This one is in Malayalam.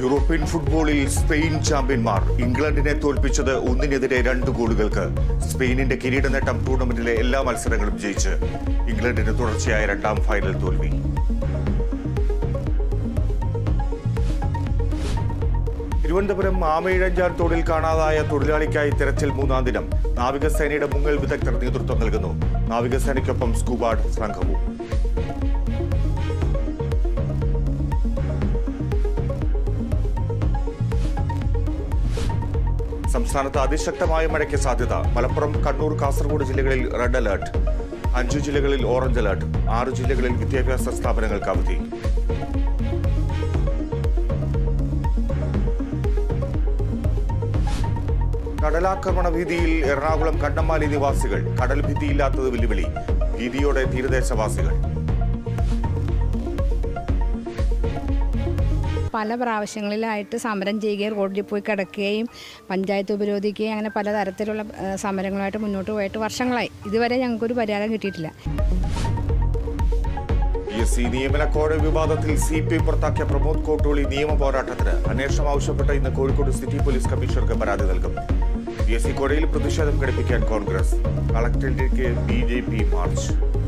യൂറോപ്യൻ ഫുട്ബോളിൽ സ്പെയിൻ ചാമ്പ്യന്മാർ ഇംഗ്ലണ്ടിനെ തോൽപ്പിച്ചത് ഒന്നിനെതിരെ രണ്ട് ഗോളുകൾക്ക് സ്പെയിനിന്റെ കിരീട നേട്ടം ടൂർണമെന്റിലെ എല്ലാ മത്സരങ്ങളും ജയിച്ച് ഇംഗ്ലണ്ടിന് തുടർച്ചയായ രണ്ടാം ഫൈനൽ തോൽവി തിരുവനന്തപുരം ആമയിഴഞ്ചാൻ തോടിൽ കാണാതായ തൊഴിലാളിക്കായി തെരച്ചിൽ മൂന്നാം ദിനം നാവികസേനയുടെ മുങ്ങൽ വിദഗ്ധർ നേതൃത്വം നൽകുന്നു നാവികസേനയ്ക്കൊപ്പം സ്കൂബാഡ് സംഘവും സംസ്ഥാനത്ത് അതിശക്തമായ മഴയ്ക്ക് സാധ്യത മലപ്പുറം കണ്ണൂർ കാസർഗോഡ് ജില്ലകളിൽ റെഡ് അലർട്ട് അഞ്ചു ജില്ലകളിൽ ഓറഞ്ച് അലർട്ട് ആറ് ജില്ലകളിൽ വിദ്യാഭ്യാസ സ്ഥാപനങ്ങൾക്ക് അവധി കടലാക്രമണ ഭീതിയിൽ എറണാകുളം കണ്ണമ്മാലി നിവാസികൾ കടൽ ഭീതിയില്ലാത്തത് വെല്ലുവിളി ഭീതിയോടെ തീരദേശവാസികൾ പല പ്രാവശ്യങ്ങളിലായിട്ട് സമരം ചെയ്യുകയും റോഡിൽ പോയി കിടക്കുകയും പഞ്ചായത്ത് ഉപരോധിക്കുകയും അങ്ങനെ പലതരത്തിലുള്ള ഏഹ്, സമരങ്ങളുമായിട്ട് മുന്നോട്ട് പോയിട്ട് വർഷങ്ങളായി ഇതുവരെ ഞങ്ങൾക്കൊരു പരിഹാരം കിട്ടിയിട്ടില്ല പി എസ് സി നിയമന കോഴ വിവാദത്തിൽ സി പി എം പുറത്താക്കിയ പ്രമോദ് കോട്ടോളി നിയമ പോരാട്ടത്തിന് അന്വേഷണം ആവശ്യപ്പെട്ട് ഇന്ന് കോഴിക്കോട് സിറ്റി പോലീസ് കമ്മീഷണർക്ക് പരാതി നൽകും പി എസ് സി കോഴയിൽ പ്രതിഷേധം ഘടിപ്പിക്കാൻ കോൺഗ്രസ് കളക്ടറേറ്റിലേക്ക് ബി ജെ പി മാർച്ച്